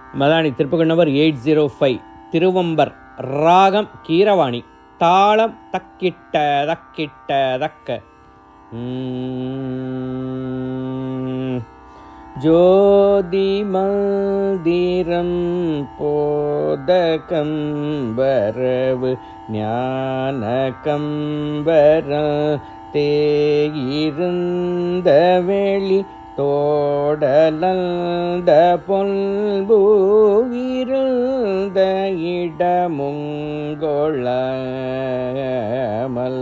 Madani திருப்பகல் number eight zero five திருவம்பர் ராகம் கீரவாணி தாளம் தக்கிட்ட தக்கிட்ட தக்க உம். ஜோதி மந்திரம் போத கம்பரவு ஞான கம்பர தேயிருந்த வெளி தோடலந்த பொல்பூவிருந்த இடமுங்கொள்ளமல்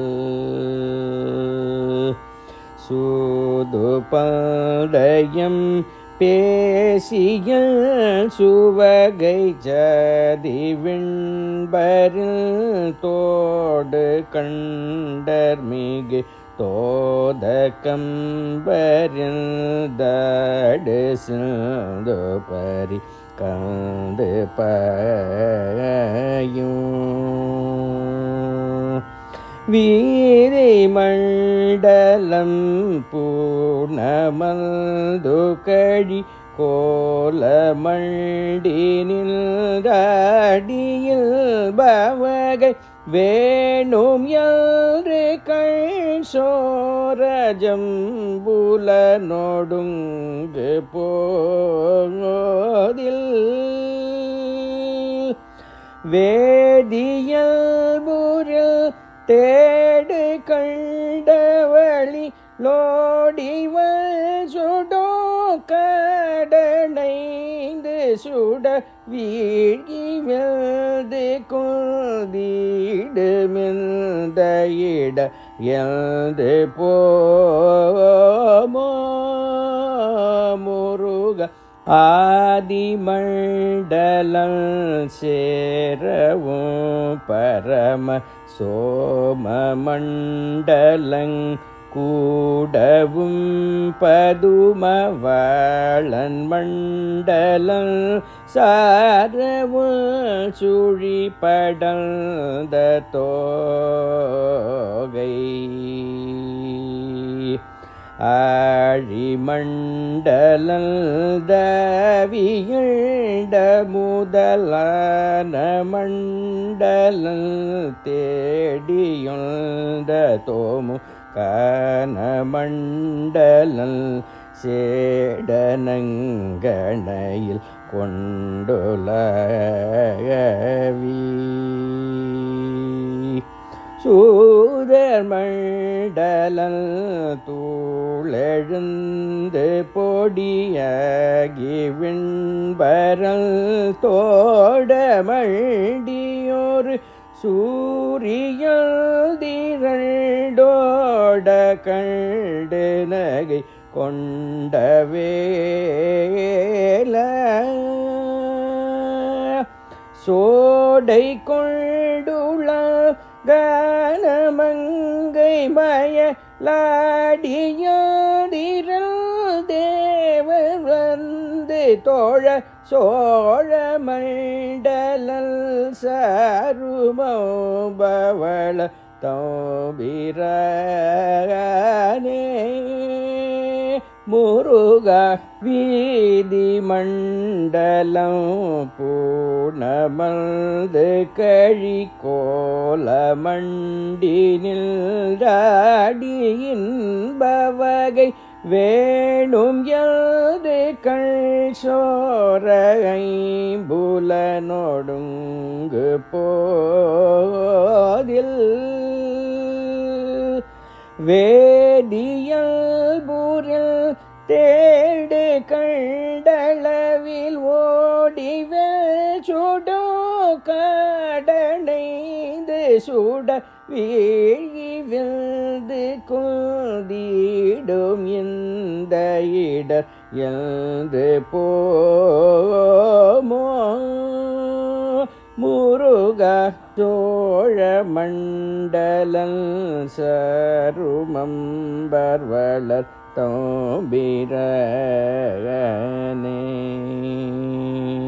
சூது பதயம் பேசிய சுவகை ஜதி விண்பரில் தோடு கண்டர் மிகு தோத கம்பரில் தடு சிந்து பரி கந்து பயும் வீதி மண்டலம் பூர்ணமந்து கழி கோல மண்டினில் அடியில் பவகை வேணும் என்று கண் சோரஜம்புல நொடுங்கு போதில் வேதியல்புரில் தேடு கண்டவழி லோடிவள் சுடோ கடனைந்து சுட வீழ்கி வெல்து கொதிடுமிந்த இட எழுது போமோ முருக ஆதிமண்டலம் சேரவும் பரம சோம மண்டலங் கூடவும் பதுமவாளன் மண்டலம் சாரவும் சுழி படந்த தோகை ஆழிமண்டலல் தவியண்ட முதலான மண்டலல் தேடியுண்ட தோமு கான மண்டலல் சேடனங்கணையில் கொண்டுலவி சூதர் மண்டலல் தூளெழுந்து பொடியாகி விண்பரல் தோட மண்டியோர் சூரியதிரண்டோட கண்டு நகை கொண்ட வேல சோடை கொண்டுள்ள கனமங்கை மய லாடியாடிரல் தேவர் வந்து தோழ சோழ மண்டலல் சாருமோ பவள தோபிரனே முருகா வீதி மண்டலம் பூணமல்து கழி கோல மண்டினில் பவகை வேணும் யாது கண் சோர ஐம்புல நொடுங்கு போதில் வேதியல்பூரில் தேடு கண்டளவில் ஓடிவல் சுடோ கடனைந்து சுட வீழி விழுந்து கொதிடும் இந்த இடர் எழுந்து போமோ முருகா சோழ மண்டலல் சருமம்பர் வளர் தோம்பிரனே